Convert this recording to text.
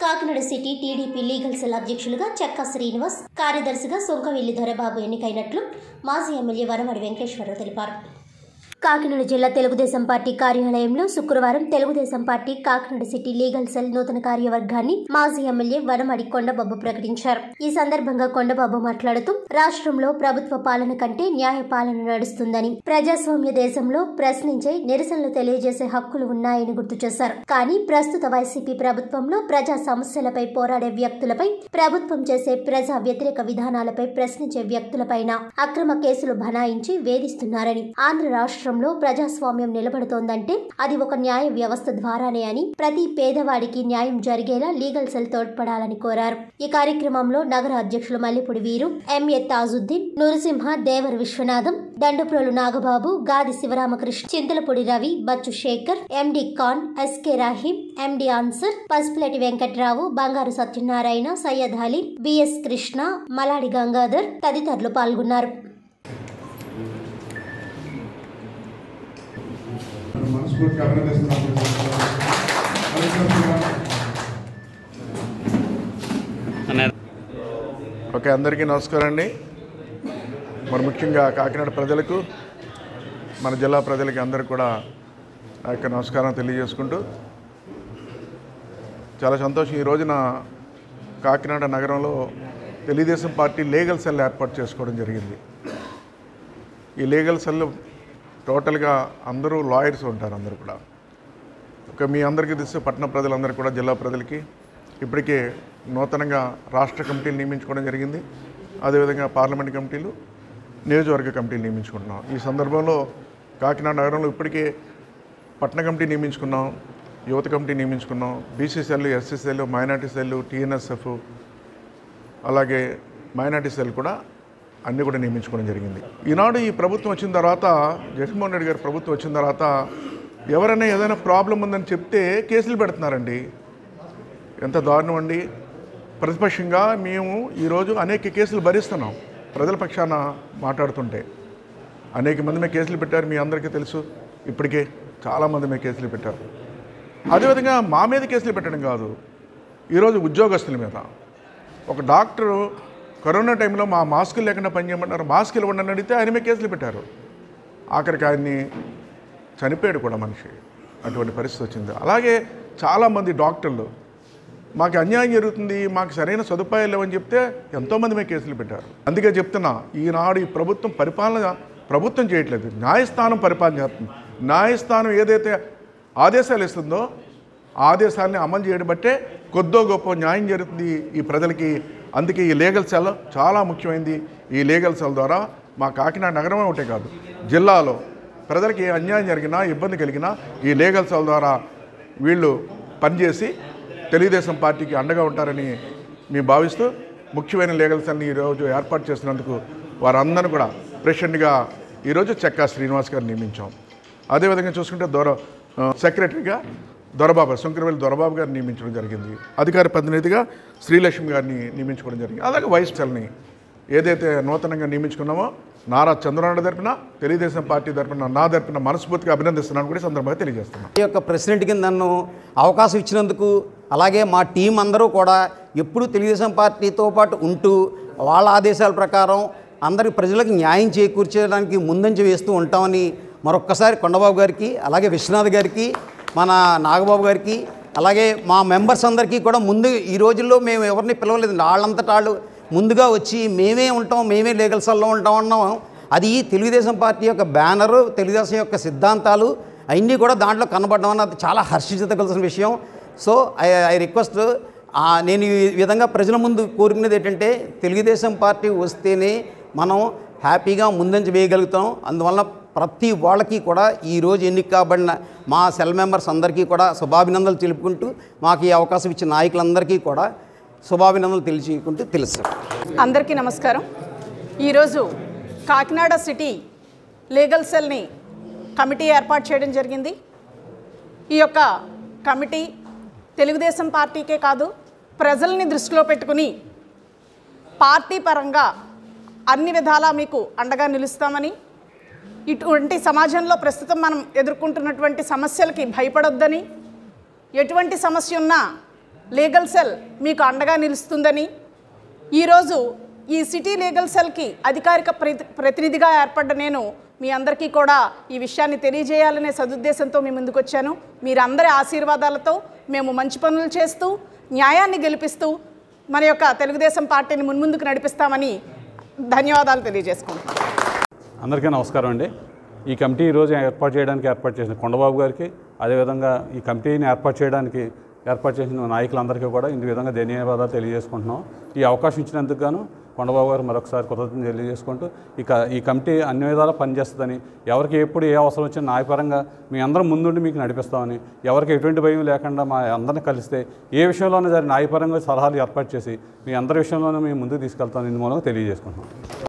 Kakinada city TDP legal cell అధ్యక్షులుగా చెక్కా శ్రీనివాస్ కార్యదర్శిగా సొంకవిల్లి దొరబాబు ఎన్నికైనట్లు మాజీ ఎమ్మెల్యే వరమడి వెంకటేశ్వరరావు తెలిపారు కాకినాడ జిల్లా తెలుగుదేశం పార్టీ కార్యాలయంలో శుక్రవారం Telugu Desam party Kakinada city legal cell నూతన కార్యవర్గాన్ని మాజీ ఎమ్మెల్యే వనమడి కొండబాబు ప్రకటించారు ఈ సందర్భంగా కొండబాబు మాట్లాడుతూ రాష్ట్రంలో ప్రభుత్వ పాలన కంటే న్యాయ పాలన నడుస్తుందని ప్రజాస్వామ్య దేశంలో ప్రశ్నించే నిరసనలు తెలియజేసే హక్కులు ఉన్నాయని గుర్తు చేశారు కానీ ప్రస్తుత వైసీపీ ప్రభుత్వంలో ప్రజా సమస్యలపై పోరాడే వ్యక్తులపై ప్రభుత్వం చేసే ప్రజా వ్యతిరేక విధానాలపై ప్రశ్నించే వ్యక్తులపైన అక్రమ కేసులు బనాయించి వేధిస్తున్నారని ఆంధ్ర రాష్ట్రంలో ప్రజాస్వామ్యం నిలబడుతోందంటే అది ఒక న్యాయ వ్యవస్థ ద్వారానే అని ప్రతి పేదవాడికి న్యాయం జరిగేలా లీగల్ సెల్ తోడ్పడాలని కోరారు ఈ కార్యక్రమంలో నగర అధ్యక్షులు Mallipudi Veeru MA Tajuddin Nrusimha Devara Viswanatham Dandaprolu Nagababu Gadi Sivaramakrishna Chintalapudi Ravi Bachchu Sekhar MD Khan SK Rahim MD Ansar Pasupulati Venkatrao Bangaru Satyanarayana Syed Ali BS Krishna Maladi Gangadhar తదితరులు పాల్గొన్నారు మనస్ఫూర్తిగా అభినందిస్తున్నాను ఓకే అందరికీ నమస్కారం అండి మరి ముఖ్యంగా కాకినాడ ప్రజలకు మన జిల్లా ప్రజలకి అందరికీ కూడా ఆ యొక్క నమస్కారం తెలియజేసుకుంటూ చాలా సంతోషం ఈ రోజున కాకినాడ నగరంలో తెలుగుదేశం పార్టీ లీగల్ సెల్ ఏర్పాటు చేసుకోవడం జరిగింది ఈ లీగల్ సెల్ టోటల్గా అందరూ లాయర్స్ ఉంటారు అందరూ కూడా ఒక మీ అందరికీ తెలిసి పట్టణ ప్రజలందరికీ కూడా జిల్లా ప్రజలకి ఇప్పటికే నూతనంగా రాష్ట్ర కమిటీలు నియమించుకోవడం జరిగింది అదేవిధంగా పార్లమెంట్ కమిటీలు నియోజకవర్గ కమిటీలు నియమించుకుంటున్నాం ఈ సందర్భంలో కాకినాడ నగరంలో ఇప్పటికే పట్టణ కమిటీ నియమించుకున్నాం యువత కమిటీ నియమించుకున్నాం BC cell SC cell minority cell TNSF అలాగే మైనార్టీ సెల్ కూడా అన్నీ కూడా నియమించుకోవడం జరిగింది ఈనాడు ఈ ప్రభుత్వం వచ్చిన తర్వాత జగన్మోహన్ రెడ్డి గారి ప్రభుత్వం వచ్చిన తర్వాత ఎవరైనా ఏదైనా ప్రాబ్లం ఉందని చెప్తే కేసులు పెడుతున్నారండి ఎంత దారుణం అండి ప్రతిపక్షంగా మేము ఈరోజు అనేక కేసులు భరిస్తున్నాం ప్రజల పక్షాన మాట్లాడుతుంటే అనేక మంది మీద కేసులు పెట్టారు మీ అందరికీ తెలుసు ఇప్పటికే చాలామంది మీద కేసులు పెట్టారు అదేవిధంగా మా మీద కేసులు పెట్టడం కాదు ఈరోజు ఉద్యోగస్తుల మీద ఒక డాక్టరు కరోనా టైంలో మా మాస్కులు లేకుండా పనిచేయమన్నారు మాస్కులు ఇవ్వండి అని అడిగితే ఆయన మీద కేసులు పెట్టారు ఆఖరికి ఆయన్ని చనిపోయాడు కూడా మనిషి అటువంటి పరిస్థితి వచ్చింది అలాగే చాలామంది డాక్టర్లు మాకు అన్యాయం జరుగుతుంది మాకు సరైన సదుపాయాలు లేవని చెప్తే ఎంతోమంది మీద కేసులు పెట్టారు అందుకే చెప్తున్నా ఈనాడు ఈ ప్రభుత్వం పరిపాలన ప్రభుత్వం చేయట్లేదు న్యాయస్థానం పరిపాలన చేస్తుంది న్యాయస్థానం ఏదైతే ఆదేశాలు ఇస్తుందో ఆ ఆదేశాలని అమలు చేయడం బట్టే కొద్దో గొప్ప న్యాయం జరుగుతుంది ఈ ప్రజలకి అందుకే ఈ లీగల్ సెల్ చాలా ముఖ్యమైనది ఈ లీగల్ సెల్ ద్వారా మా కాకినాడ నగరమే ఒకటే కాదు జిల్లాలో ప్రజలకి ఏ అన్యాయం జరిగినా ఇబ్బంది కలిగినా ఈ లీగల్ సెల్ ద్వారా వీళ్ళు పనిచేసి తెలుగుదేశం పార్టీకి అండగా ఉంటారని మేము భావిస్తూ ముఖ్యమైన లీగల్ సెల్ని ఈరోజు ఏర్పాటు చేసినందుకు వారందరిని కూడా ప్రెసిడెంట్గా ఈరోజు చెక్కా శ్రీనివాస్ గారిని నియమించాం అదేవిధంగా చూసుకుంటే దొర ఆ, సెక్రటరీగా దొరబాబు శంకరవేలి దొరబాబు గారిని నియమించడం జరిగింది అధికార ప్రతినిధిగా శ్రీలక్ష్మి గారిని నియమించుకోవడం జరిగింది అలాగే వైస్ సెల్ని ఏదైతే నూతనంగా నియమించుకున్నామో నారా చంద్రనాయుడు తరపున తెలుగుదేశం పార్టీ తరపున నా తరపున మనస్ఫూర్తిగా అభినందిస్తున్నాను కూడా ఈ సందర్భంగా తెలియజేస్తున్నాను ఈ యొక్క ప్రెసిడెంట్ కింద నన్ను అవకాశం ఇచ్చినందుకు అలాగే మా టీం అందరూ కూడా ఎప్పుడూ తెలుగుదేశం పార్టీతో పాటు ఉంటూ వాళ్ళ ఆదేశాల ప్రకారం అందరి ప్రజలకు న్యాయం చేకూర్చడానికి ముందంజ వేస్తూ ఉంటామని మరొక్కసారి కొండబాబు గారికి అలాగే విశ్వనాథ్ గారికి మన నాగబాబు గారికి అలాగే మా మెంబర్స్ అందరికీ కూడా ముందు ఈ రోజుల్లో మేము ఎవరిని పిలవలేదు వాళ్ళంతటా వాళ్ళు ముందుగా వచ్చి మేమే ఉంటాం మేమే లీగల్ సెల్లో ఉంటాం అన్నాం అది తెలుగుదేశం పార్టీ యొక్క బ్యానరు తెలుగుదేశం యొక్క సిద్ధాంతాలు అవన్నీ కూడా దాంట్లో కనబడడం అన్నది చాలా హర్షించదగలసిన విషయం సో ఐ ఐ రిక్వెస్ట్ నేను ఈ విధంగా ప్రజల ముందు కోరుకునేది ఏంటంటే తెలుగుదేశం పార్టీ వస్తేనే మనం హ్యాపీగా ముందంజ వేయగలుగుతాం అందువలన ప్రతి వాళ్ళకి కూడా ఈరోజు ఎన్నిక కాబడిన మా సెల్ మెంబర్స్ అందరికీ కూడా శుభాభినందనలు తెలుపుకుంటూ మాకు ఈ అవకాశం ఇచ్చిన నాయకులందరికీ కూడా శుభాభినందనలు తెలియకుంటూ తెలుసు అందరికీ నమస్కారం ఈరోజు కాకినాడ సిటీ లీగల్ సెల్ని కమిటీ ఏర్పాటు చేయడం జరిగింది ఈ యొక్క కమిటీ తెలుగుదేశం పార్టీకే కాదు ప్రజల్ని దృష్టిలో పెట్టుకుని పార్టీ పరంగా అన్ని విధాలా మీకు అండగా నిలుస్తామని ఇటువంటి సమాజంలో ప్రస్తుతం మనం ఎదుర్కొంటున్నటువంటి సమస్యలకి భయపడొద్దని ఎటువంటి సమస్య ఉన్నా లీగల్ సెల్ మీకు అండగా నిలుస్తుందని ఈరోజు ఈ సిటీ లీగల్ సెల్కి అధికారిక ప్రతి ప్రతినిధిగా ఏర్పడ్డ నేను మీ అందరికీ కూడా ఈ విషయాన్ని తెలియజేయాలనే సదుద్దేశంతో మీ ముందుకు వచ్చాను మీరందరి ఆశీర్వాదాలతో మేము మంచి పనులు చేస్తూ న్యాయాన్ని గెలిపిస్తూ మన యొక్క తెలుగుదేశం పార్టీని మున్ముందుకు నడిపిస్తామని ధన్యవాదాలు తెలియజేసుకుంటున్నాను అందరికీ నమస్కారం అండి ఈ కమిటీ ఈరోజు ఏర్పాటు చేయడానికి ఏర్పాటు చేసిన కొండబాబు గారికి అదేవిధంగా ఈ కమిటీని ఏర్పాటు చేయడానికి ఏర్పాటు చేసిన నాయకులందరికీ కూడా ఈ విధంగా ధన్యవాదాలు తెలియజేసుకుంటున్నాం ఈ అవకాశం ఇచ్చినందుకు గాను కొండబాబు గారు మరొకసారి కృతజ్ఞతలు తెలియజేసుకుంటూ ఇక ఈ కమిటీ అన్ని విధాలా పనిచేస్తుందని ఎవరికి ఎప్పుడు ఏ అవసరం వచ్చినా న్యాయపరంగా మీ అందరం ముందుండి మీకు నడిపిస్తామని ఎవరికి ఎటువంటి భయం లేకుండా మా అందరిని కలిస్తే ఏ విషయంలోనే సరే న్యాయపరంగా సలహాలు ఏర్పాటు చేసి మీ అందరి విషయంలోనే మేము ముందుకు తీసుకెళ్తామని ఇందు మూలంగా తెలియజేసుకుంటున్నాం